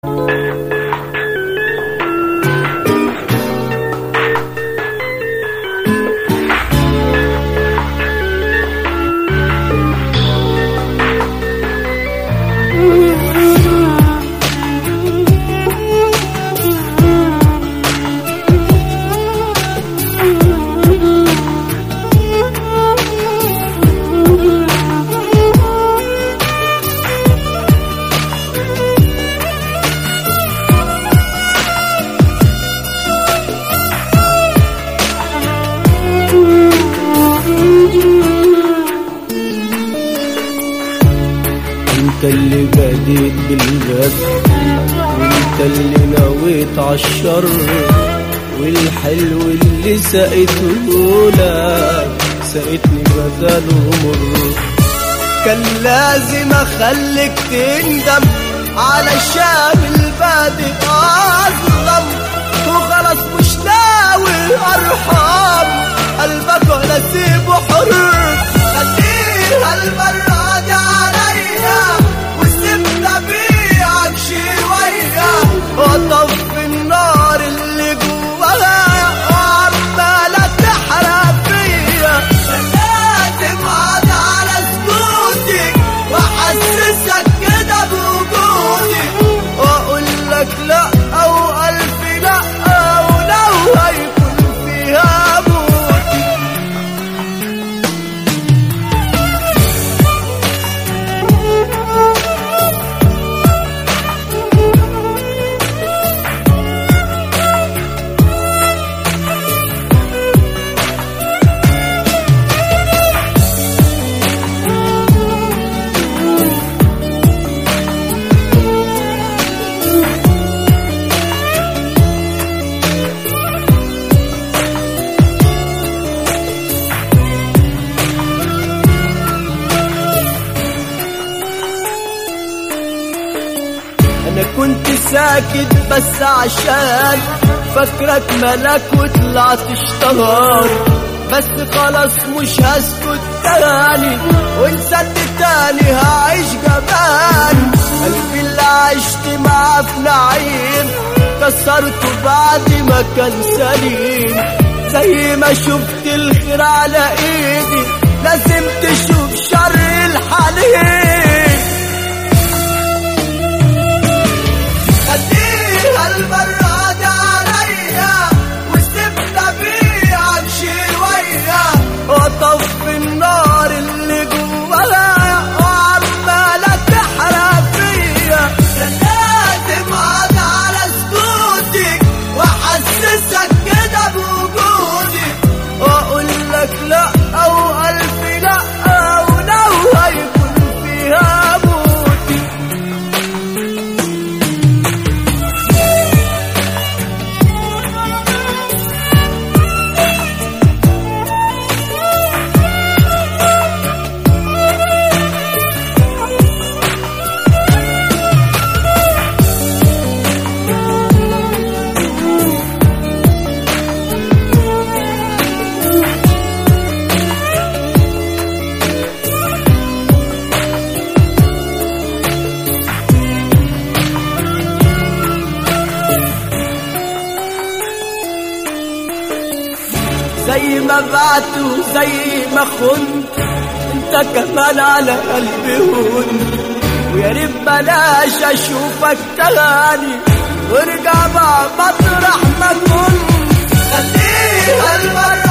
انت اللي بديت بالبس وانت اللي نويت عالشر والحلو اللي سقيته لك سقيتني بداله مر كان لازم اخليك تندم علشان البادئ اظلم وخلاص مش ناوي ارحم قلبك ولا سيبه حر خليها المرة دي عليا وسيبنا بيعك شوية وطفي النار اللي جواها وعمالة تحرق فيا لازم اقعد على سكوتك واحسسك كده بوجودي واقول لك لا او الف لا ولو هيكون فيها موتي انا كنت ساكت بس عشان فاكرك ملاك وطلعت اشتهار بس خلاص مش هسكت تاني وانسد تاني هعيش جبان قلبي اللي عشت معاه في نعيم كسرته بعد ما كان سليم زي ما شفت الخير على ايدي لازم تشوف شر الحنين خليها المرة دي عليا وسيبنا بيعك شوية وطفي النار اللي جواها وعمالة تحرق فيا كان لازم اقعد على سكوتك واحسسك كده بوجودي واقول لك لا او الف لا ولو هيكون فيها موتي زي ما بعت وزي ما خنت انت كمان على قلبي هون ويا ريت بلاش اشوفك تاني وارجع بقى مطرح ما كنت خليها المرة